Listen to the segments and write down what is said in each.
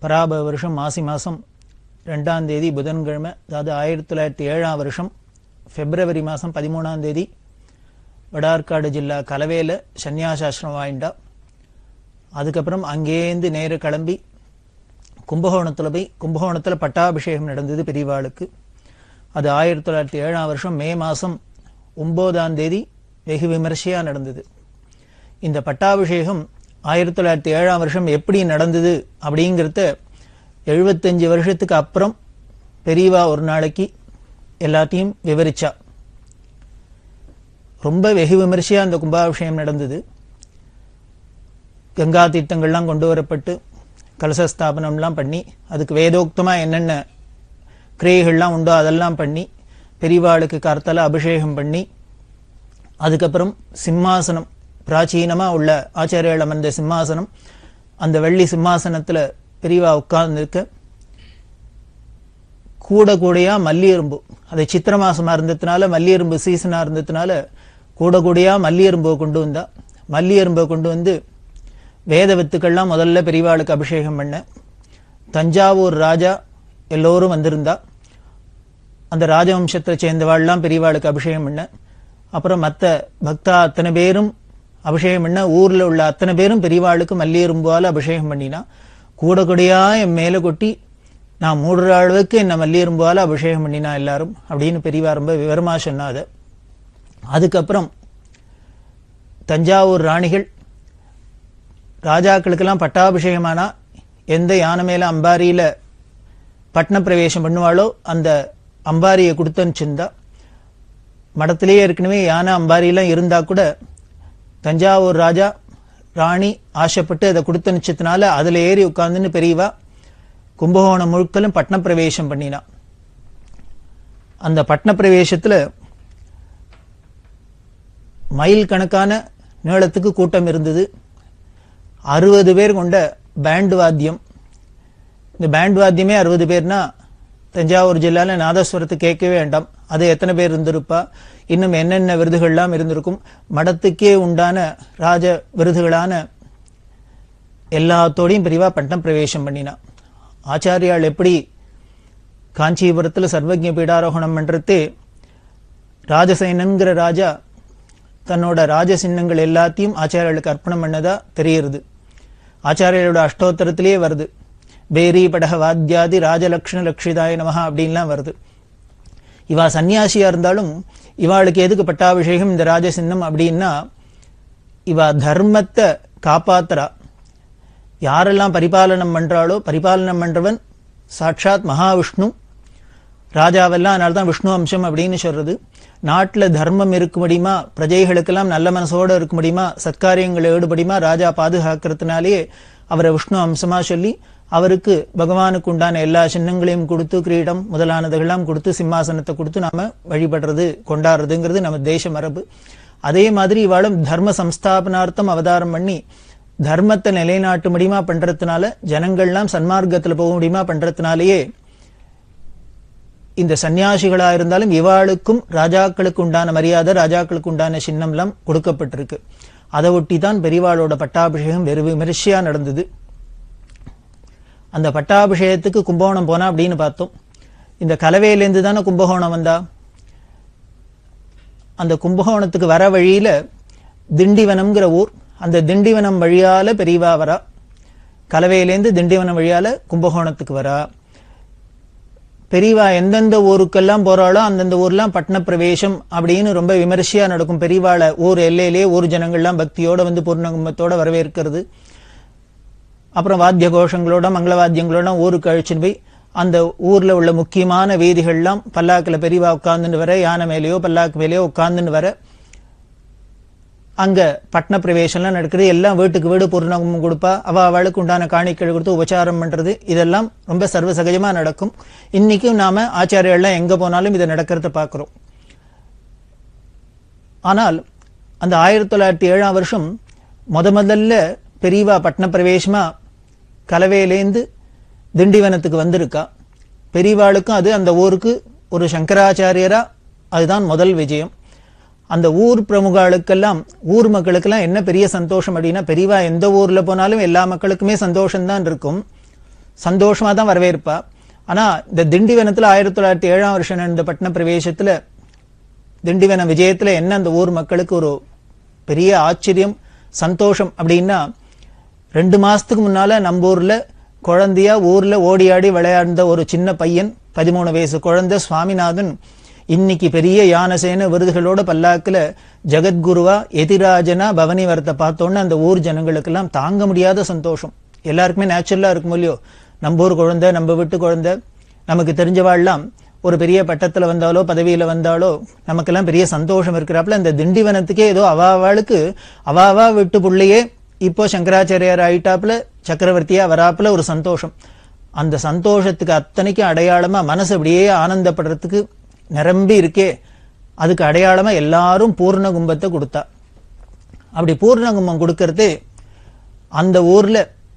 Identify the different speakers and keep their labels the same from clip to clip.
Speaker 1: பராப வருஷம் மாசி மாதம் ரெண்டாம் தேதி புதன்கிழமை அதாவது ஆயிரத்தி தொள்ளாயிரத்தி ஏழாம் வருஷம் பிப்ரவரி மாதம் பதிமூணாம் தேதி வடார்காடு ஜில்லா கலவையில் சன்னியாசாசிரமம் வாங்கிட்டா அதுக்கப்புறம் அங்கேருந்து நேர கிளம்பி கும்பகோணத்தில் போய் கும்பகோணத்தில் பட்டாபிஷேகம் நடந்தது பெரியவாளுக்கு அது ஆயிரத்தி தொள்ளாயிரத்தி ஏழாம் வருஷம் மே மாதம் ஒம்போதாம் தேதி வெகு விமர்சையாக நடந்தது இந்த பட்டாபிஷேகம் ஆயிரத்தி தொள்ளாயிரத்தி ஏழாம் வருஷம் எப்படி நடந்தது அப்படிங்கிறத எழுபத்தஞ்சு வருஷத்துக்கு அப்புறம் பெரியவா ஒரு நாளைக்கு எல்லாத்தையும் விவரிச்சா ரொம்ப வெகு விமர்சையாக அந்த கும்பாபிஷேகம் நடந்தது கங்கா தீர்த்தங்கள்லாம் கொண்டு வரப்பட்டு கலச ஸ்தாபனம்லாம் பண்ணி அதுக்கு வேதோக்தமாக என்னென்ன கிரியைகள்லாம் உண்டோ அதெல்லாம் பண்ணி பெரியவாளுக்கு கர்த்தல அபிஷேகம் பண்ணி அதுக்கப்புறம் சிம்மாசனம் பிராச்சீனமாக உள்ள ஆச்சாரியால் அமர்ந்த சிம்மாசனம் அந்த வெள்ளி சிம்மாசனத்தில் பெரியவா உட்கார்ந்துருக்க கூட கூடையா மல்லியரும்பு அது சித்திர மாசமா இருந்ததுனால மல்லியரும்பு சீசனா இருந்ததுனால கூட கூடையா மல்லியரும்பை கொண்டு வந்தா மல்லியரும்பை கொண்டு வந்து வேத வித்துக்கள்லாம் முதல்ல பெரியவாளுக்கு அபிஷேகம் பண்ண தஞ்சாவூர் ராஜா எல்லோரும் வந்திருந்தா அந்த ராஜவம்சத்தை சேர்ந்தவாள்லாம் பெரியவாளுக்கு அபிஷேகம் பண்ண அப்புறம் மற்ற பக்தா அத்தனை பேரும் அபிஷேகம் பண்ண ஊர்ல உள்ள அத்தனை பேரும் பெரியவாளுக்கு மல்லியரும்பால அபிஷேகம் பண்ணினா கூட கூடையா என் மேல கொட்டி நான் மூடுற அளவுக்கு என்ன மல்லியரும்பால அபிஷேகம் பண்ணினா எல்லாரும் அப்படின்னு பெரியவா ரொம்ப விவரமா சொன்னாத அதுக்கப்புறம் தஞ்சாவூர் ராணிகள் ராஜாக்களுக்கெல்லாம் பட்டாபிஷேகமானா எந்த யானை மேல அம்பாரியில பட்ன பிரவேசம் பண்ணுவாளோ அந்த அம்பாரியை கொடுத்து அனுப்பிச்சிருந்தா மடத்திலேயே ஏற்கனவே யானை அம்பாரியெல்லாம் இருந்தா கூட தஞ்சாவூர் ராஜா ராணி ஆசைப்பட்டு அதை கொடுத்து அனுப்பிச்சதுனால அதுல ஏறி உட்கார்ந்துன்னு பெரியவா கும்பகோணம் முழுக்கலும் பட்ன பிரவேசம் பண்ணினா அந்த பட்ன பிரவேசத்துல மைல் கணக்கான நீளத்துக்கு கூட்டம் இருந்தது அறுபது பேர் கொண்ட பேண்ட் வாத்தியம் இந்த பேண்ட் வாத்தியமே அறுபது பேர்னா தஞ்சாவூர் ஜில்லால நாதஸ்வரத்தை கேட்கவே வேண்டாம் அது எத்தனை பேர் இருந்திருப்பா இன்னும் என்னென்ன விருதுகள்லாம் இருந்திருக்கும் மடத்துக்கே உண்டான ராஜ விருதுகளான எல்லாத்தோடையும் பிரிவா பட்டம் பிரவேசம் பண்ணினா ஆச்சாரியால் எப்படி காஞ்சிபுரத்துல சர்வஜ பீடாரோகணம் பண்றது ராஜசேனன்கிற ராஜா தன்னோட ராஜ சின்னங்கள் எல்லாத்தையும் ஆச்சாரியர்களுக்கு அர்ப்பணம் பண்ணதா தெரியுது ஆச்சாரியர்களோட அஷ்டோத்தரத்திலேயே வருது பேரி படக வாத்தியாதி ராஜலக்ஷ்ண லக்ஷிதாய நமஹா அப்படின்லாம் வருது இவா சன்னியாசியா இருந்தாலும் இவாளுக்கு எதுக்கு பட்டாபிஷேகம் இந்த ராஜசின்னம் அப்படின்னா இவா தர்மத்தை காப்பாத்துறா யாரெல்லாம் பரிபாலனம் பண்றாளோ பரிபாலனம் பண்றவன் சாட்சாத் மகாவிஷ்ணு ராஜாவெல்லாம் அதனால தான் விஷ்ணு அம்சம் அப்படின்னு சொல்றது நாட்டுல தர்மம் இருக்க முடியுமா பிரஜைகளுக்கெல்லாம் நல்ல மனசோட இருக்க முடியுமா சத்காரியங்களை ஈடுபடியுமா ராஜா பாதுகாக்கிறதுனாலேயே அவரை விஷ்ணு அம்சமா சொல்லி அவருக்கு பகவானுக்கு உண்டான எல்லா சின்னங்களையும் கொடுத்து கிரீடம் முதலானதுகள்லாம் கொடுத்து சிம்மாசனத்தை கொடுத்து நாம வழிபடுறது கொண்டாடுறதுங்கிறது நம்ம தேச மரபு அதே மாதிரி இவாளும் தர்ம சம்ஸ்தாபனார்த்தம் அவதாரம் பண்ணி தர்மத்தை நிலைநாட்டு முடியுமா பண்றதுனால ஜனங்கள்லாம் சன்மார்க்கத்துல போக முடியுமா பண்றதுனாலேயே இந்த சன்னியாசிகளா இருந்தாலும் இவாளுக்கும் ராஜாக்களுக்கு உண்டான மரியாதை ராஜாக்களுக்கு உண்டான சின்னம்லாம் கொடுக்கப்பட்டிருக்கு அதை ஒட்டி தான் பெரியவாளோட பட்டாபிஷேகம் வெறு விமரிசையா நடந்தது அந்த பட்டாபிஷேகத்துக்கு கும்பகோணம் போனா அப்படின்னு பார்த்தோம் இந்த கலவையிலேருந்து தானே கும்பகோணம் வந்தா அந்த கும்பகோணத்துக்கு வர வழியில திண்டிவனம்ங்கிற ஊர் அந்த திண்டிவனம் வழியால பெரியவா வரா கலவையிலேருந்து திண்டிவனம் வழியால கும்பகோணத்துக்கு வரா பெரியவா எந்தெந்த ஊருக்கெல்லாம் போறாளோ அந்தந்த ஊர்லாம் பட்ன பிரவேசம் அப்படின்னு ரொம்ப விமரிசையா நடக்கும் பெரியவாளை ஊர் எல்லையிலேயே ஊர் ஜனங்கள்லாம் பக்தியோட வந்து பூர்ணகும்பத்தோட வரவேற்கிறது அப்புறம் வாத்திய கோஷங்களோட மங்கள வாத்தியங்களோட ஊருக்கு அழிச்சுன்னு போய் அந்த ஊர்ல உள்ள முக்கியமான வீதிகள்லாம் பல்லாக்குல பெரியவா உட்கார்ந்துன்னு வர யானை மேலேயோ பல்லாக்கு மேலேயோ உட்கார்ந்துன்னு வர அங்க பட்ன பிரவேசம்லாம் நடக்குது எல்லாம் வீட்டுக்கு வீடு பூர்ணகுமம் கொடுப்பா அவ அவளுக்கு உண்டான காணிக்கை கொடுத்து உபச்சாரம் பண்றது இதெல்லாம் ரொம்ப சர்வ சகஜமா நடக்கும் இன்னைக்கும் நாம ஆச்சாரியெல்லாம் எங்க போனாலும் இதை நடக்கிறத பார்க்கிறோம் ஆனால் அந்த ஆயிரத்தி தொள்ளாயிரத்தி ஏழாம் வருஷம் முத முதல்ல பெரியவா பட்ன பிரவேசமா கலவையிலேந்து திண்டிவனத்துக்கு வந்திருக்கா பெரியவாளுக்கும் அது அந்த ஊருக்கு ஒரு சங்கராச்சாரியரா அதுதான் முதல் விஜயம் அந்த ஊர் பிரமுகாளுக்கெல்லாம் ஊர் மக்களுக்கெல்லாம் என்ன பெரிய சந்தோஷம் அப்படின்னா பெரியவா எந்த ஊர்ல போனாலும் எல்லா மக்களுக்குமே சந்தோஷம்தான் இருக்கும் சந்தோஷமா தான் வரவேற்பா ஆனா இந்த திண்டிவனத்துல ஆயிரத்தி தொள்ளாயிரத்தி ஏழாம் வருஷம் நடந்த பட்டண பிரவேசத்துல திண்டிவனம் விஜயத்துல என்ன அந்த ஊர் மக்களுக்கு ஒரு பெரிய ஆச்சரியம் சந்தோஷம் அப்படின்னா ரெண்டு மாசத்துக்கு முன்னால நம்ம ஊர்ல குழந்தையா ஊர்ல ஓடி ஆடி விளையாடின ஒரு சின்ன பையன் பதிமூணு வயசு குழந்தை சுவாமிநாதன் இன்னைக்கு பெரிய யானசேன விருதுகளோட பல்லாக்குல ஜெகத்குருவா எதிராஜனா பவனி வரத்தை பார்த்தோன்னே அந்த ஊர் ஜனங்களுக்கெல்லாம் தாங்க முடியாத சந்தோஷம் எல்லாருக்குமே நேச்சுரலா இருக்கும் இல்லையோ நம்ம ஊர் குழந்தை நம்ம வீட்டு குழந்தை நமக்கு தெரிஞ்சவாள்லாம் ஒரு பெரிய பட்டத்துல வந்தாலோ பதவியில வந்தாலோ நமக்கெல்லாம் பெரிய சந்தோஷம் இருக்கிறாப்புல இந்த திண்டிவனத்துக்கே ஏதோ அவாவாளுக்கு அவாவா விட்டு புள்ளையே இப்போ சங்கராச்சாரியார் ஆயிட்டாப்புல சக்கரவர்த்தியா வராப்புல ஒரு சந்தோஷம் அந்த சந்தோஷத்துக்கு அத்தனைக்கும் அடையாளமா மனசு அப்படியே ஆனந்தப்படுறதுக்கு நிரம்பி இருக்கே அதுக்கு அடையாளமா எல்லாரும் பூர்ண கும்பத்தை கொடுத்தா அப்படி பூர்ண கும்பம் கொடுக்கறது அந்த ஊர்ல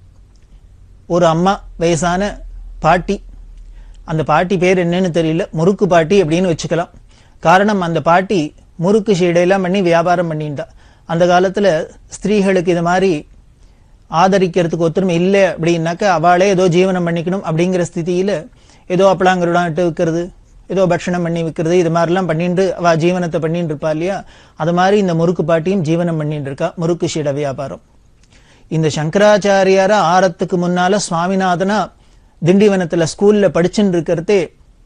Speaker 1: ஒரு அம்மா வயசான பாட்டி அந்த பாட்டி பேர் என்னன்னு தெரியல முறுக்கு பாட்டி அப்படின்னு வச்சுக்கலாம் காரணம் அந்த பாட்டி முறுக்கு ஷீடையெல்லாம் பண்ணி வியாபாரம் பண்ணிட்டா அந்த காலத்துல ஸ்திரீகளுக்கு இது மாதிரி ஆதரிக்கிறதுக்கு ஒத்துமை இல்லை அப்படின்னாக்க அவளே ஏதோ ஜீவனம் பண்ணிக்கணும் அப்படிங்கிற ஸ்திதியில ஏதோ அப்பளாங்கருடான்ட்டு விற்கிறது ஏதோ பட்சணம் பண்ணி விற்கிறது இது மாதிரிலாம் பண்ணிட்டு அவ ஜீவனத்தை பண்ணிட்டு இருப்பா இல்லையா அது மாதிரி இந்த முறுக்கு பாட்டியும் ஜீவனம் பண்ணிட்டு இருக்கா முறுக்கு ஷீட வியாபாரம் இந்த சங்கராச்சாரியார ஆறத்துக்கு முன்னால சுவாமிநாதனா திண்டிவனத்துல ஸ்கூல்ல படிச்சுட்டு இருக்கிறதே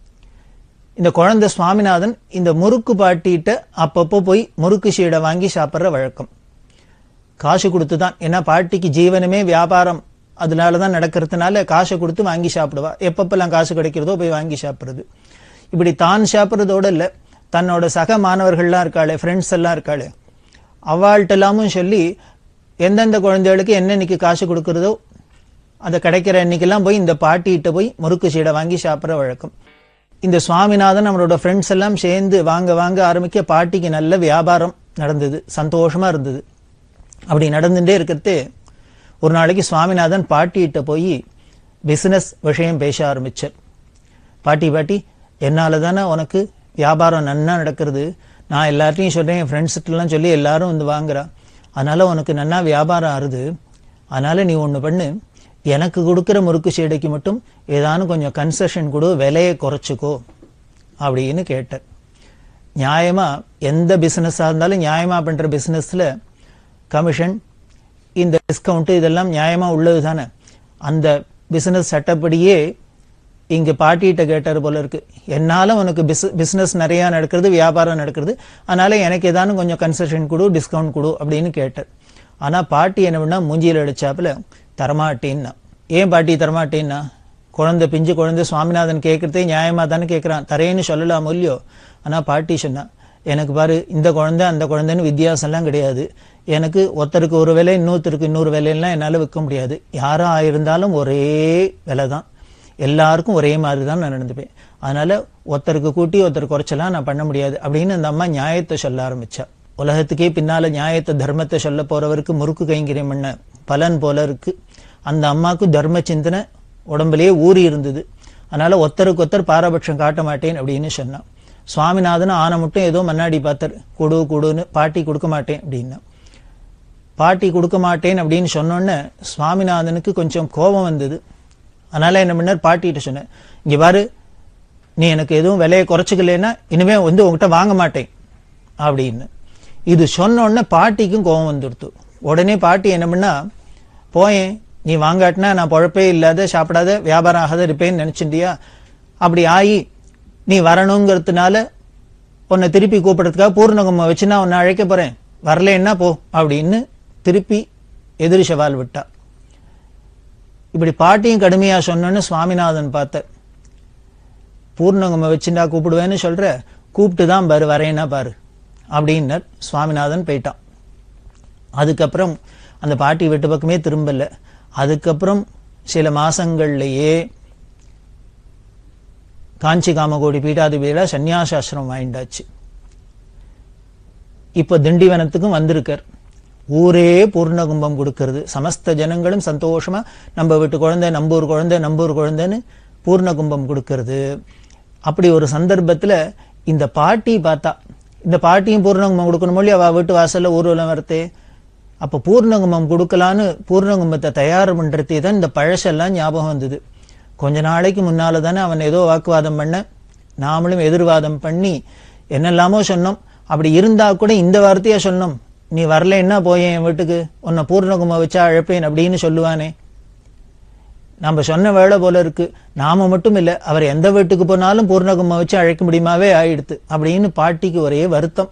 Speaker 1: இந்த குழந்தை சுவாமிநாதன் இந்த முறுக்கு பாட்டிட்ட அப்பப்போ போய் முறுக்கு ஷீடை வாங்கி சாப்பிட்ற வழக்கம் காசு கொடுத்து தான் ஏன்னா பாட்டிக்கு ஜீவனமே வியாபாரம் அதனால தான் நடக்கிறதுனால காசை கொடுத்து வாங்கி சாப்பிடுவா எப்பப்பெல்லாம் காசு கிடைக்கிறதோ போய் வாங்கி சாப்பிடுறது இப்படி தான் சாப்பிட்றதோட இல்லை தன்னோட சக மாணவர்கள்லாம் இருக்காளே ஃப்ரெண்ட்ஸ் எல்லாம் இருக்காளே அவள்கிட்ட எல்லாமும் சொல்லி எந்தெந்த குழந்தைகளுக்கு என்னன்னைக்கு காசு கொடுக்கறதோ அதை கிடைக்கிற அன்னைக்கெல்லாம் போய் இந்த பாட்டிகிட்ட போய் முறுக்கு சீடை வாங்கி சாப்பிட்ற வழக்கம் இந்த சுவாமிநாதன் நம்மளோட ஃப்ரெண்ட்ஸ் எல்லாம் சேர்ந்து வாங்க வாங்க ஆரம்பிக்க பாட்டிக்கு நல்ல வியாபாரம் நடந்தது சந்தோஷமா இருந்தது அப்படி நடந்துட்டே இருக்கிறது ஒரு நாளைக்கு சுவாமிநாதன் பாட்டிகிட்ட போய் பிசினஸ் விஷயம் பேச ஆரம்பிச்சார் பாட்டி பாட்டி என்னால தானே உனக்கு வியாபாரம் நன்னா நடக்கிறது நான் எல்லார்ட்டையும் சொல்றேன் என் ஃப்ரெண்ட்ஸ்கிட்டலாம் சொல்லி எல்லாரும் வந்து வாங்குறா அதனால உனக்கு நன்னா வியாபாரம் ஆறுது அதனால நீ ஒன்று பண்ணு எனக்கு கொடுக்குற முறுக்கு சீடைக்கு மட்டும் ஏதானும் கொஞ்சம் கன்செஷன் கொடு விலையை குறைச்சிக்கோ அப்படின்னு கேட்டார் நியாயமா எந்த பிசினஸாக இருந்தாலும் நியாயமா பண்ற பிசினஸ்ல கமிஷன் இந்த டிஸ்கவுண்ட் இதெல்லாம் நியாயமா உள்ளது தானே அந்த பிசினஸ் சட்டப்படியே இங்க பாட்டிகிட்ட கேட்டார் போல இருக்கு என்னால உனக்கு பிசினஸ் நிறைய நடக்கிறது வியாபாரம் நடக்கிறது அதனால எனக்கு ஏதானும் கொஞ்சம் கன்செஷன் கொடு டிஸ்கவுண்ட் கொடு அப்படின்னு கேட்டார் ஆனா பாட்டி என்ன பண்ணா மூஞ்சியில் அடிச்சாப்புல தரமாட்டேன்னா ஏன் பாட்டி தரமாட்டேன்னா குழந்தை பிஞ்சு குழந்தை சுவாமிநாதன் கேட்கறதே நியாயமா தானே கேட்கறான் தரேன்னு சொல்லலாம் இல்லையோ ஆனா பாட்டி சொன்னா எனக்கு பாரு இந்த குழந்தை அந்த குழந்தைன்னு வித்தியாசம்லாம் கிடையாது எனக்கு ஒருத்தருக்கு ஒரு விலை இன்னொருத்தருக்கு இன்னொரு விலையெல்லாம் என்னால் விற்க முடியாது யாரா இருந்தாலும் ஒரே விலை தான் எல்லாருக்கும் ஒரே மாதிரி தான் நான் நடந்துப்பேன் அதனால ஒருத்தருக்கு கூட்டி ஒருத்தர் குறைச்சலாம் நான் பண்ண முடியாது அப்படின்னு அந்த அம்மா நியாயத்தை சொல்ல ஆரம்பிச்சா உலகத்துக்கே பின்னால நியாயத்தை தர்மத்தை சொல்ல போறவருக்கு முறுக்கு கைங்கரியம் பண்ண பலன் போல இருக்கு அந்த அம்மாவுக்கு தர்ம சிந்தனை உடம்புலயே ஊறி இருந்தது அதனால ஒருத்தருக்கு ஒருத்தர் பாரபட்சம் காட்ட மாட்டேன் அப்படின்னு சொன்னான் சுவாமிநாதன் ஆன மட்டும் ஏதோ மன்னாடி பார்த்தார் கொடு கொடுன்னு பாட்டி கொடுக்க மாட்டேன் அப்படின்னா பாட்டி கொடுக்க மாட்டேன் அப்படின்னு சொன்னோன்னே சுவாமிநாதனுக்கு கொஞ்சம் கோபம் வந்தது அதனால என்ன பண்ணார் பாட்டிகிட்ட சொன்னேன் இங்க பாரு நீ எனக்கு எதுவும் விலையை குறைச்சிக்கலன்னா இனிமே வந்து உங்ககிட்ட வாங்க மாட்டேன் அப்படின்னு இது சொன்ன உடனே பாட்டிக்கும் கோபம் வந்துடுத்து உடனே பாட்டி என்ன பண்ணா போயேன் நீ வாங்காட்டினா நான் பொழப்பே இல்லாத சாப்பிடாத வியாபாரம் ஆகாத இருப்பேன்னு நினைச்சிட்டியா அப்படி ஆகி நீ வரணுங்கிறதுனால உன்னை திருப்பி கூப்பிடுறதுக்காக பூர்ணகும வச்சு நான் உன்னை அழைக்க போறேன் வரலன்னா போ அப்படின்னு திருப்பி எதிரி சவால் விட்டா இப்படி பாட்டியும் கடுமையா சொன்னோன்னு சுவாமிநாதன் பார்த்தார் பூர்ணகும வச்சுண்டா கூப்பிடுவேன்னு சொல்ற கூப்பிட்டு தான் பாரு வரேன்னா பாரு அப்படின்னார் சுவாமிநாதன் போயிட்டான் அதுக்கப்புறம் அந்த பாட்டி வீட்டு பக்கமே திரும்பல அதுக்கப்புறம் சில மாசங்கள்லயே காஞ்சி காமகோடி பீட்டாதிபதியில சன்னியாசாசிரமம் வாங்கிண்டாச்சு இப்ப திண்டிவனத்துக்கும் வந்திருக்கார் ஊரே பூர்ண கும்பம் கொடுக்கறது சமஸ்த ஜனங்களும் சந்தோஷமா நம்ம வீட்டு குழந்தை நம்பூர் குழந்தை நம்பூர் குழந்தைன்னு பூர்ண கும்பம் கொடுக்கறது அப்படி ஒரு சந்தர்ப்பத்துல இந்த பாட்டி பார்த்தா இந்த பாட்டியும் பூர்ணகுமம் கொடுக்கணும் மொழி அவ வீட்டு வாசல்ல ஊர்வலம் வரத்தே அப்ப பூர்ணகுமம் கொடுக்கலான்னு பூர்ணகுமத்தை தயார் பண்றதே தான் இந்த பழசெல்லாம் ஞாபகம் வந்தது கொஞ்ச நாளைக்கு முன்னால தானே அவன் ஏதோ வாக்குவாதம் பண்ண நாமளும் எதிர்வாதம் பண்ணி என்னெல்லாமோ சொன்னோம் அப்படி இருந்தா கூட இந்த வார்த்தையா சொன்னோம் நீ வரலைன்னா போயேன் என் வீட்டுக்கு உன்னை பூர்ணகும வச்சா அழைப்பேன் அப்படின்னு சொல்லுவானே நம்ம சொன்ன வேலை போல இருக்கு நாம மட்டும் இல்ல அவர் எந்த வீட்டுக்கு போனாலும் பூர்ணகும வச்சு அழைக்க முடியுமாவே ஆயிடுத்து அப்படின்னு பாட்டிக்கு ஒரே வருத்தம்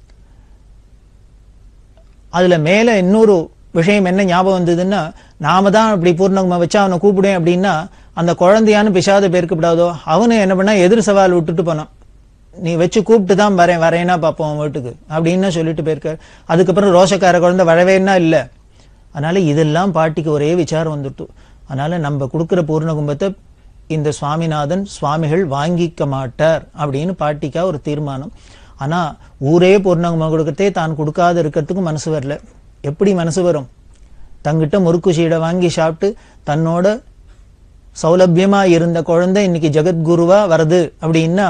Speaker 1: அதுல மேல இன்னொரு விஷயம் என்ன ஞாபகம் வந்ததுன்னா நாம தான் அப்படி பூர்ணகும வச்சா அவனை கூப்பிடுவேன் அப்படின்னா அந்த குழந்தையான்னு பிசாத பேருக்கப்படாதோ அவனு என்ன பண்ணா எதிர் சவால் விட்டுட்டு போனான் நீ வச்சு கூப்பிட்டு தான் வரேன் வரேன்னா பார்ப்போம் உன் வீட்டுக்கு அப்படின்னு சொல்லிட்டு போயிருக்காரு அதுக்கப்புறம் ரோஷக்கார குழந்தை வரவேன்னா இல்லை அதனால இதெல்லாம் பாட்டிக்கு ஒரே விசாரம் வந்துட்டு அதனால நம்ம கொடுக்கிற பூர்ண கும்பத்தை இந்த சுவாமிநாதன் சுவாமிகள் வாங்கிக்க மாட்டார் அப்படின்னு பாட்டிக்கா ஒரு தீர்மானம் ஆனா ஊரே பூர்ணகுமம் கொடுக்கறதே தான் கொடுக்காத இருக்கிறதுக்கும் மனசு வரல எப்படி மனசு வரும் தங்கிட்ட முறுக்கு சீடை வாங்கி சாப்பிட்டு தன்னோட சௌலபியமா இருந்த குழந்தை இன்னைக்கு ஜெகத்குருவா வருது அப்படின்னா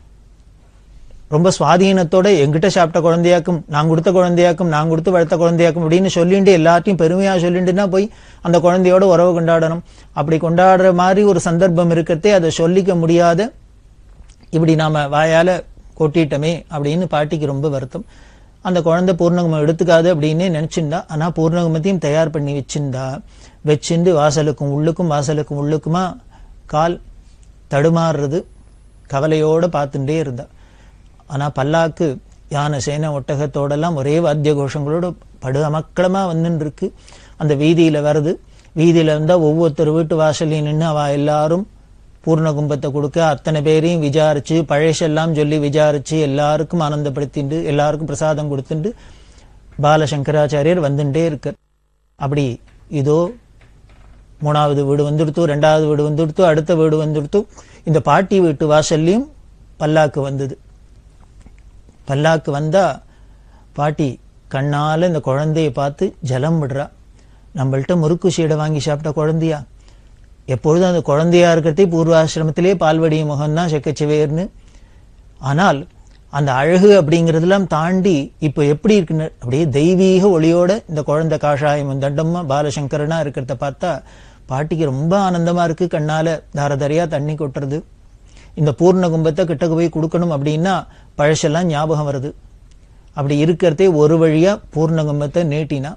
Speaker 1: ரொம்ப சுவாதீனத்தோட எங்கிட்ட சாப்பிட்ட குழந்தையாக்கும் நான் கொடுத்த குழந்தையாக்கும் நான் கொடுத்து வளர்த்த குழந்தையாக்கும் அப்படின்னு சொல்லிட்டு எல்லாத்தையும் பெருமையா சொல்லிட்டுனா போய் அந்த குழந்தையோட உறவு கொண்டாடணும் அப்படி கொண்டாடுற மாதிரி ஒரு சந்தர்ப்பம் இருக்கிறதே அதை சொல்லிக்க முடியாத இப்படி நாம வாயால கொட்டிட்டோமே அப்படின்னு பாட்டிக்கு ரொம்ப வருத்தம் அந்த குழந்தை பூர்ணகுமம் எடுத்துக்காது அப்படின்னு நினைச்சிருந்தா ஆனா பூர்ணகுமத்தையும் தயார் பண்ணி வச்சிருந்தா வச்சிருந்து வாசலுக்கும் உள்ளுக்கும் வாசலுக்கும் உள்ளுக்குமா கால் தடுமாறுறது கவலையோட பார்த்துட்டே இருந்தா ஆனா பல்லாக்கு யானை சேனை ஒட்டகத்தோடெல்லாம் ஒரே வாத்திய கோஷங்களோட படு அமக்களமா வந்துன்னு இருக்கு அந்த வீதியில வருது வீதியில வந்தா ஒவ்வொருத்தர் வீட்டு வாசலையும் நின்று அவ எல்லாரும் பூர்ண கும்பத்தை கொடுக்க அத்தனை பேரையும் விசாரிச்சு பழசெல்லாம் சொல்லி விசாரிச்சு எல்லாருக்கும் ஆனந்தப்படுத்திண்டு எல்லாருக்கும் பிரசாதம் கொடுத்துண்டு பாலசங்கராச்சாரியர் வந்துட்டே இருக்கார் அப்படி இதோ மூணாவது வீடு வந்துடுத்து ரெண்டாவது வீடு வந்துடுத்து அடுத்த வீடு வந்துடுத்து இந்த பாட்டி வீட்டு வாசல்லையும் பல்லாக்கு வந்தது பல்லாக்கு வந்தா பாட்டி கண்ணால இந்த குழந்தைய பார்த்து ஜலம் விடுறா நம்மள்ட்ட முறுக்கு சீடை வாங்கி சாப்பிட்ட குழந்தையா எப்பொழுதும் அந்த குழந்தையா இருக்கிறதே பூர்வாசிரமத்திலே பால்வடி முகம்தான் செக்கச்சிவேர்னு ஆனால் அந்த அழகு அப்படிங்கறதெல்லாம் தாண்டி இப்போ எப்படி இருக்குன்னு அப்படியே தெய்வீக ஒளியோட இந்த குழந்தை காஷாயம் தண்டமா பாலசங்கரனா இருக்கிறத பார்த்தா பாட்டிக்கு ரொம்ப ஆனந்தமா இருக்கு கண்ணால தாரதாரியா தண்ணி கொட்டுறது இந்த பூர்ண கும்பத்தை கிட்டக்கு போய் கொடுக்கணும் அப்படின்னா பழசெல்லாம் ஞாபகம் வருது அப்படி இருக்கிறதே ஒரு வழியா பூர்ண கும்பத்தை நீட்டினா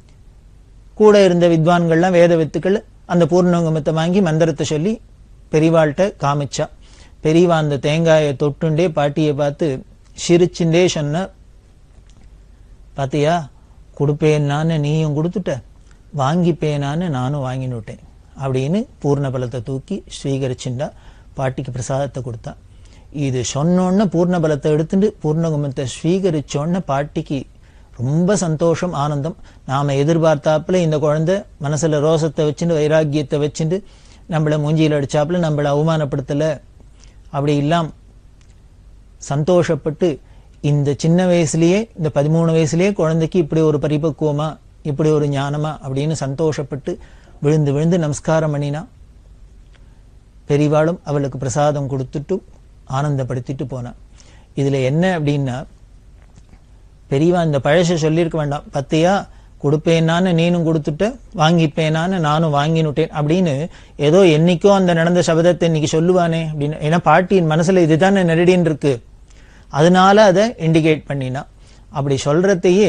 Speaker 1: கூட இருந்த வித்வான்கள்லாம் வேத வித்துக்கள் அந்த பூர்ணகுமத்தை வாங்கி மந்திரத்தை சொல்லி பெரியவாள்கிட்ட காமிச்சா பெரியவா அந்த தேங்காயை தொட்டுண்டே பாட்டியை பார்த்து சிரிச்சுண்டே சொன்ன பாத்தியா கொடுப்பேன்னான்னு நீயும் கொடுத்துட்ட வாங்கிப்பேனான்னு நானும் வாங்கினுட்டேன் அப்படின்னு பூர்ண பலத்தை தூக்கி ஸ்வீகரிச்சுண்டா பாட்டிக்கு பிரசாதத்தை கொடுத்தா இது சொன்னோன்னு பூர்ண பலத்தை எடுத்துட்டு பூர்ணகுமத்தை ஸ்வீகரிச்சோன்னு பாட்டிக்கு ரொம்ப சந்தோஷம் ஆனந்தம் நாம எதிர்பார்த்தாப்புல இந்த குழந்தை மனசுல ரோசத்தை வச்சுட்டு வைராக்கியத்தை வச்சுட்டு நம்மள மூஞ்சியில் அடிச்சாப்புல நம்மள அவமானப்படுத்தல அப்படி இல்லாம் சந்தோஷப்பட்டு இந்த சின்ன வயசுலயே இந்த பதிமூணு வயசுலயே குழந்தைக்கு இப்படி ஒரு பரிபக்குவமா இப்படி ஒரு ஞானமா அப்படின்னு சந்தோஷப்பட்டு விழுந்து விழுந்து நமஸ்காரம் பண்ணினா பெரிவாளும் அவளுக்கு பிரசாதம் கொடுத்துட்டு ஆனந்தப்படுத்திட்டு போனா இதுல என்ன அப்படின்னா பெரியவா இந்த பழச சொல்லியிருக்க வேண்டாம் பத்தியா கொடுப்பேனான்னு நீனும் கொடுத்துட்ட வாங்கிப்பேனான்னு நானும் வாங்கினுட்டேன் அப்படின்னு ஏதோ என்னைக்கோ அந்த நடந்த சபதத்தை இன்னைக்கு சொல்லுவானே அப்படின்னு ஏன்னா பாட்டியின் மனசுல இதுதானே நெருடின்னு இருக்கு அதனால அதை இண்டிகேட் பண்ணினா அப்படி சொல்றதையே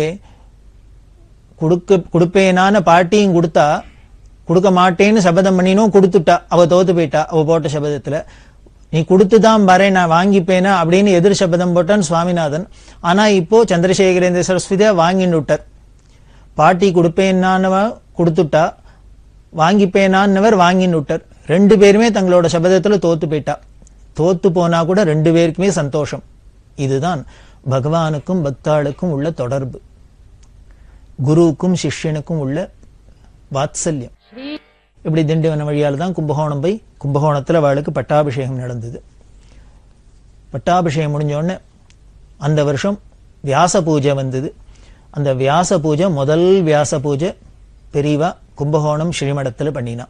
Speaker 1: கொடுக்க கொடுப்பேனான பாட்டியும் கொடுத்தா கொடுக்க மாட்டேன்னு சபதம் பண்ணினும் கொடுத்துட்டா அவ தோத்து போயிட்டா அவ போட்ட சபதத்துல நீ கொடுத்துதான் வரேன் நான் வாங்கிப்பேனா அப்படின்னு எதிர் சபதம் போட்டான் சுவாமிநாதன் ஆனா இப்போ சந்திரசேகரேந்திர சரஸ்வதியா வாங்கின்னு விட்டார் பாட்டி கொடுப்பேன்னானவ கொடுத்துட்டா வாங்கிப்பேனான்னவர் வாங்கின்னு விட்டார் ரெண்டு பேருமே தங்களோட சபதத்துல தோத்து போயிட்டா தோத்து போனா கூட ரெண்டு பேருக்குமே சந்தோஷம் இதுதான் பகவானுக்கும் பக்தாளுக்கும் உள்ள தொடர்பு குருவுக்கும் சிஷ்யனுக்கும் உள்ள வாத்சல்யம் இப்படி திண்டிவன வழியால தான் கும்பகோணம் போய் கும்பகோணத்துல அவளுக்கு பட்டாபிஷேகம் நடந்தது பட்டாபிஷேகம் முடிஞ்ச உடனே அந்த வருஷம் வியாச பூஜை வந்தது அந்த வியாச பூஜை முதல் வியாச பூஜை பெரியவா கும்பகோணம் ஸ்ரீமடத்துல பண்ணினா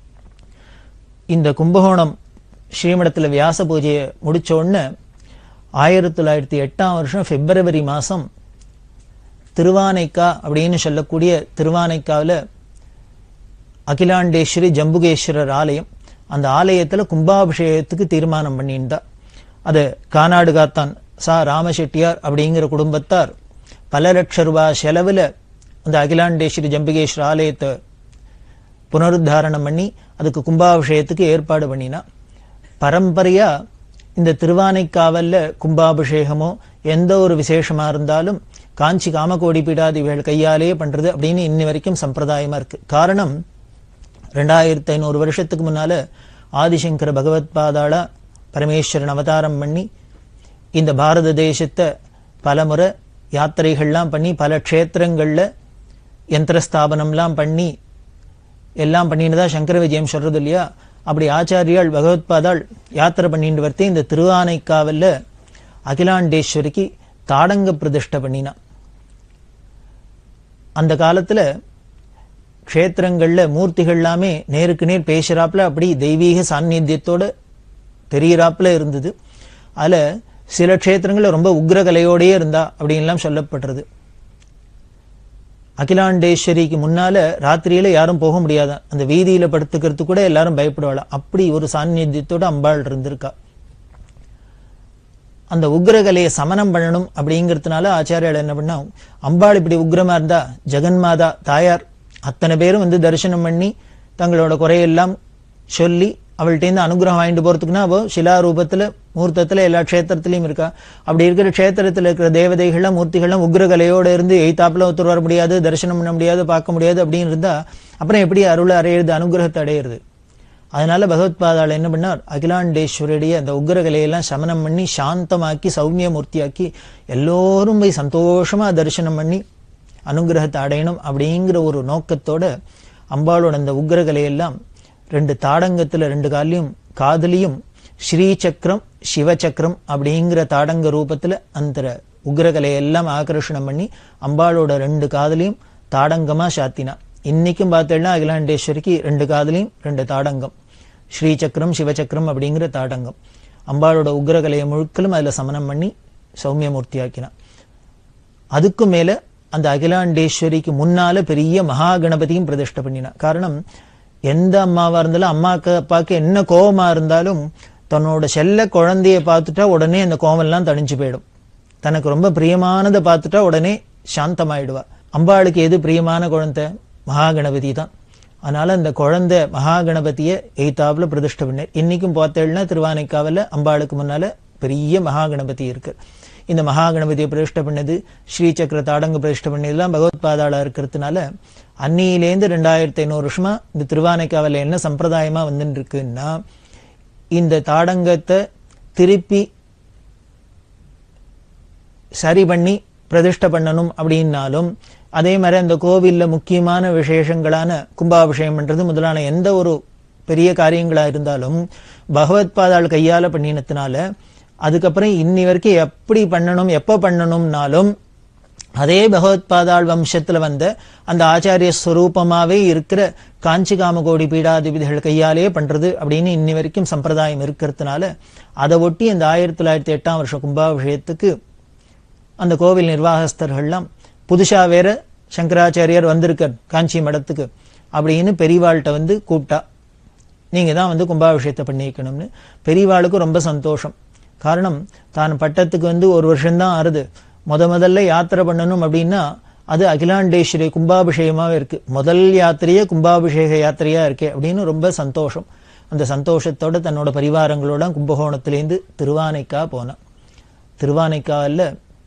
Speaker 1: இந்த கும்பகோணம் ஸ்ரீமடத்துல வியாச பூஜையை முடிச்ச உடனே ஆயிரத்தி தொள்ளாயிரத்தி எட்டாம் வருஷம் பிப்ரவரி மாசம் திருவானைக்கா அப்படின்னு சொல்லக்கூடிய திருவானைக்காவில் அகிலாண்டேஸ்வரி ஜம்புகேஸ்வரர் ஆலயம் அந்த ஆலயத்துல கும்பாபிஷேகத்துக்கு தீர்மானம் பண்ணியிருந்தா அது கானாடு காத்தான் சா ராமசெட்டியார் அப்படிங்கிற குடும்பத்தார் பல லட்ச ரூபாய் செலவுல அந்த அகிலாண்டேஸ்வரி ஜம்பிகேஸ்வர ஆலயத்தை புனருத்தாரணம் பண்ணி அதுக்கு கும்பாபிஷேகத்துக்கு ஏற்பாடு பண்ணினா பரம்பரையா இந்த திருவானைக்காவல்ல கும்பாபிஷேகமோ எந்த ஒரு விசேஷமா இருந்தாலும் காஞ்சி காமகோடி பீடாதிகள் கையாலேயே பண்றது அப்படின்னு இன்னி வரைக்கும் சம்பிரதாயமா இருக்கு காரணம் ரெண்டாயிரத்தி ஐநூறு வருஷத்துக்கு முன்னால ஆதிசங்கர பகவத் பாதாளா பரமேஸ்வரன் அவதாரம் பண்ணி இந்த பாரத தேசத்தை பலமுறை யாத்திரைகள்லாம் பண்ணி பல க்ஷேத்திரங்கள்ல யந்திரஸ்தாபனம்லாம் பண்ணி எல்லாம் பண்ணினதா சங்கர விஜயம் சொல்றது இல்லையா அப்படி ஆச்சாரியால் பகவத்பாதாள் யாத்திரை பண்ணிட்டு வரத்தே இந்த திருவானைக்காவல்ல அகிலாண்டேஸ்வரிக்கு தாடங்க பிரதிஷ்டை பண்ணினா அந்த காலத்துல க்ஷேத்திரங்கள்ல மூர்த்திகள் எல்லாமே நேருக்கு நேர் பேசுறாப்புல அப்படி தெய்வீக சாநித்தியத்தோட தெரியறாப்புல இருந்தது அதுல சில க்ஷேத்திரங்கள்ல ரொம்ப உக்ரகலையோடயே இருந்தா அப்படின்லாம் சொல்லப்படுறது அகிலாண்டேஸ்வரிக்கு முன்னால ராத்திரியில யாரும் போக முடியாதான் அந்த வீதியில படுத்துக்கிறது கூட எல்லாரும் பயப்படுவாளாம் அப்படி ஒரு சாநித்தியத்தோட அம்பாள் இருந்திருக்கா அந்த உக்ரகலையை சமனம் பண்ணணும் அப்படிங்கிறதுனால ஆச்சாரியால் என்ன பண்ணா அம்பாள் இப்படி உக்ரமா இருந்தா ஜெகன்மாதா தாயார் அத்தனை பேரும் வந்து தரிசனம் பண்ணி தங்களோட குறையெல்லாம் சொல்லி அவள்கிட்டேருந்து அனுகிரகம் வாங்கிட்டு போறதுக்குன்னா அவ சிலா ரூபத்துல மூர்த்தத்துல எல்லா க்ஷேத்திரத்திலையும் இருக்கா அப்படி இருக்கிற க்ஷேத்திரத்துல இருக்கிற தேவதைகள்லாம் மூர்த்திகள்லாம் உக்ரகலையோட இருந்து எய்தாப்புல ஒருத்தர் வர முடியாது தரிசனம் பண்ண முடியாது பார்க்க முடியாது அப்படின்னு இருந்தா அப்புறம் எப்படி அருளை அடையிறது அனுகிரகத்தை அடையிறது அதனால பகவத்பாதாள் என்ன பண்ணார் அகிலாண்டேஸ்வருடைய அந்த உக்ரகலையெல்லாம் சமனம் பண்ணி சாந்தமாக்கி சௌமியமூர்த்தியாக்கி எல்லோரும் போய் சந்தோஷமா தரிசனம் பண்ணி அனுகிரகத்தை அடையணும் அப்படிங்கிற ஒரு நோக்கத்தோட அம்பாளோட அந்த உக்ரகலையெல்லாம் ரெண்டு தாடங்கத்துல ரெண்டு காலையும் காதலியும் ஸ்ரீ சக்கரம் சிவசக்கரம் அப்படிங்கிற தாடங்க ரூபத்துல அந்த உக்ரகலையெல்லாம் ஆகர்ஷணம் பண்ணி அம்பாளோட ரெண்டு காதலையும் தாடங்கமா சாத்தினா இன்னைக்கும் பார்த்தேன்னா அகிலாண்டேஸ்வரிக்கு ரெண்டு காதலையும் ரெண்டு தாடங்கம் ஸ்ரீ சக்கரம் சிவசக்கரம் அப்படிங்கிற தாடங்கம் அம்பாளோட உக்ரகலையை முழுக்கலும் அதுல சமனம் பண்ணி சௌமியமூர்த்தியாக்கினான் அதுக்கு மேல அந்த அகிலாண்டேஸ்வரிக்கு முன்னால பெரிய மகா கணபதியும் பிரதிஷ்டை பண்ணினா காரணம் எந்த அம்மாவா இருந்தாலும் அம்மாக்கு அப்பாக்கு என்ன கோபமா இருந்தாலும் தன்னோட செல்ல குழந்தைய பார்த்துட்டா உடனே அந்த கோவம்லாம் தணிஞ்சு போயிடும் தனக்கு ரொம்ப பிரியமானதை பார்த்துட்டா உடனே சாந்தமாயிடுவா அம்பாளுக்கு எது பிரியமான குழந்தை மகாகணபதி தான் அதனால அந்த குழந்தை மகாகணபதிய எய்தாப்புல பிரதிஷ்டை பண்ணார் இன்னைக்கும் பார்த்தேன்னா திருவானைக்காவல அம்பாளுக்கு முன்னால பெரிய மகாகணபதி இருக்கு இந்த மகாகணபதியை பிரதிஷ்டை பண்ணது ஸ்ரீ சக்கர தாடங்க பிரதிஷ்டை பண்ணதெல்லாம் பகவத் பாதாளா இருக்கிறதுனால அன்னியிலேருந்து ரெண்டாயிரத்தி ஐநூறு வருஷமா இந்த திருவானைக்காவல என்ன சம்பிரதாயமா வந்துட்டு இருக்குன்னா இந்த தாடங்கத்தை திருப்பி சரி பண்ணி பிரதிஷ்டை பண்ணணும் அப்படின்னாலும் அதே மாதிரி அந்த கோவில்ல முக்கியமான விசேஷங்களான கும்பாபிஷேகம் பண்றது முதலான எந்த ஒரு பெரிய காரியங்களா இருந்தாலும் பகவத் பாதாள் கையால பண்ணினத்தினால அதுக்கப்புறம் இன்னி வரைக்கும் எப்படி பண்ணணும் எப்ப பண்ணணும்னாலும் அதே பகவத் பாதாள் வம்சத்துல வந்த அந்த ஆச்சாரிய ஸ்வரூபமாவே இருக்கிற காஞ்சி காமகோடி பீடாதிபதிகள் கையாலேயே பண்றது அப்படின்னு இன்னி வரைக்கும் சம்பிரதாயம் இருக்கிறதுனால அதை ஒட்டி அந்த ஆயிரத்தி தொள்ளாயிரத்தி எட்டாம் வருஷம் கும்பாபிஷேகத்துக்கு அந்த கோவில் நிர்வாகஸ்தர்கள்லாம் புதுசா வேற சங்கராச்சாரியார் வந்திருக்கார் காஞ்சி மடத்துக்கு அப்படின்னு பெரியவாள்கிட்ட வந்து கூப்பிட்டா நீங்க தான் வந்து கும்பாபிஷேகத்தை பண்ணிக்கணும்னு பெரியவாளுக்கு ரொம்ப சந்தோஷம் காரணம் தான் பட்டத்துக்கு வந்து ஒரு வருஷம்தான் ஆறுது முத முதல்ல யாத்திரை பண்ணணும் அப்படின்னா அது அகிலாண்டேஸ்வரி கும்பாபிஷேகமாவே இருக்கு முதல் யாத்திரையே கும்பாபிஷேக யாத்திரையா இருக்கே அப்படின்னு ரொம்ப சந்தோஷம் அந்த சந்தோஷத்தோட தன்னோட பரிவாரங்களோட கும்பகோணத்திலேருந்து திருவானைக்கா போனான் திருவானைக்காவில்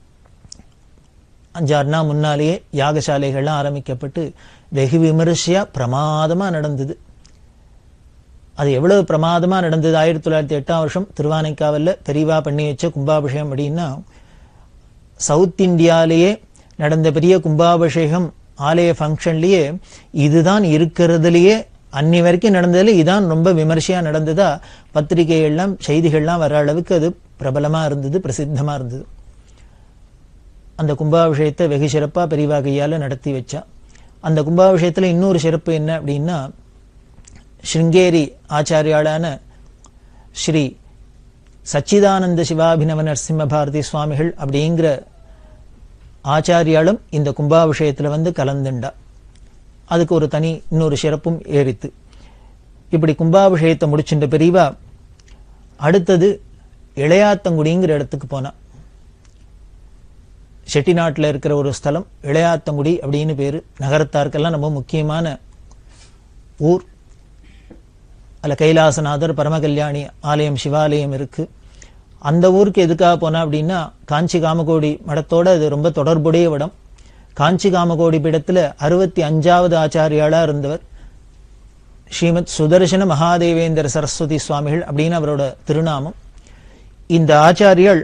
Speaker 1: அஞ்சாறு நாள் முன்னாலேயே யாகசாலைகள்லாம் ஆரம்பிக்கப்பட்டு வெகு விமரிசையா பிரமாதமா நடந்தது அது எவ்வளவு பிரமாதமா நடந்தது ஆயிரத்தி தொள்ளாயிரத்தி எட்டாம் வருஷம் திருவானைக்காவல்ல பெரிவா பண்ணி வச்ச கும்பாபிஷேகம் அப்படின்னா சவுத் இந்தியாலேயே நடந்த பெரிய கும்பாபிஷேகம் ஆலய ஃபங்க்ஷன்லயே இதுதான் இருக்கிறதுலயே அன்னி வரைக்கும் நடந்ததுல இதான் ரொம்ப விமர்சையா நடந்ததா பத்திரிகைகள்லாம் செய்திகள்லாம் வர அளவுக்கு அது பிரபலமா இருந்தது பிரசித்தமா இருந்தது அந்த கும்பாபிஷேகத்தை வெகு சிறப்பா பெரியவா கையால நடத்தி வச்சா அந்த கும்பாபிஷேகத்துல இன்னொரு சிறப்பு என்ன அப்படின்னா ஸ்ருங்கேரி ஆச்சாரியாளான ஸ்ரீ சச்சிதானந்த சிவாபினவ நரசிம்ம பாரதி சுவாமிகள் அப்படிங்கிற ஆச்சாரியாலும் இந்த கும்பாபிஷேகத்துல வந்து கலந்துண்டா அதுக்கு ஒரு தனி இன்னொரு சிறப்பும் ஏறித்து இப்படி கும்பாபிஷேகத்தை முடிச்சுட்ட பெரியவா அடுத்தது இளையாத்தங்குடிங்கிற இடத்துக்கு போனா செட்டிநாட்டில் இருக்கிற ஒரு ஸ்தலம் இளையாத்தங்குடி அப்படின்னு பேரு நகரத்தாருக்கெல்லாம் ரொம்ப முக்கியமான ஊர் அல்ல கைலாசநாதர் பரமகல்யாணி ஆலயம் சிவாலயம் இருக்கு அந்த ஊருக்கு எதுக்காக போனா அப்படின்னா காஞ்சி காமகோடி மடத்தோட அது ரொம்ப தொடர்புடைய இடம் காஞ்சி காமகோடி பீடத்துல அறுபத்தி அஞ்சாவது ஆச்சாரியாளா இருந்தவர் ஸ்ரீமத் சுதர்சன மகாதேவேந்திர சரஸ்வதி சுவாமிகள் அப்படின்னு அவரோட திருநாமம் இந்த ஆச்சாரியால்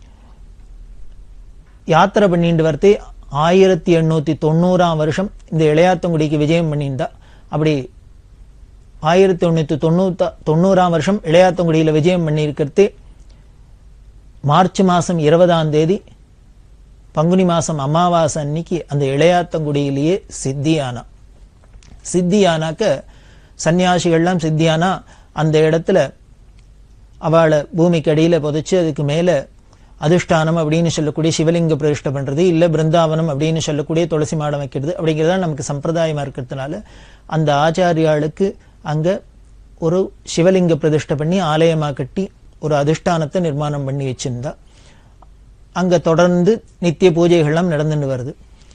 Speaker 1: யாத்திரை பண்ணிட்டு வரத்தே ஆயிரத்தி எண்ணூத்தி தொண்ணூறாம் வருஷம் இந்த இளையாத்தங்குடிக்கு விஜயம் பண்ணியிருந்தா அப்படி ஆயிரத்தி எண்ணூத்தி தொண்ணூத்தா தொண்ணூறாம் வருஷம் இளையாத்தங்குடியில விஜயம் பண்ணியிருக்கிறதே மார்ச் மாசம் இருபதாம் தேதி பங்குனி மாசம் அமாவாசை அன்னைக்கு அந்த இளையாத்தங்குடியிலேயே சித்தியானா சித்தியானாக்க சன்னியாசிகள்லாம் சித்தியானா அந்த இடத்துல அவளை பூமிக்கு அடியில புதைச்சு அதுக்கு மேல அதிஷ்டானம் அப்படின்னு சொல்லக்கூடிய சிவலிங்க பிரதிஷ்டை பண்றது இல்ல பிருந்தாவனம் அப்படின்னு சொல்லக்கூடிய துளசி மாடம் வைக்கிறது அப்படிங்கிறதா நமக்கு சம்பிரதாயமா இருக்கிறதுனால அந்த ஆச்சாரியாளுக்கு அங்க ஒரு சிவலிங்க பிரதிஷ்டை பண்ணி ஆலயமா கட்டி ஒரு அதிஷ்டானத்தை நிர்மாணம் பண்ணி வச்சிருந்தா அங்க தொடர்ந்து நித்திய பூஜைகள்லாம் நடந்துட்டு வருது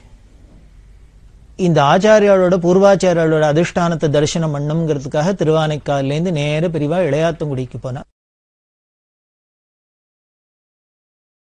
Speaker 1: இந்த ஆச்சாரியாளோட பூர்வாச்சாரியாளோட அதிஷ்டானத்தை தரிசனம் பண்ணுங்கிறதுக்காக திருவானைக்காலிலேருந்து நேர பிரிவா இளையாத்தங்குடிக்கு போனா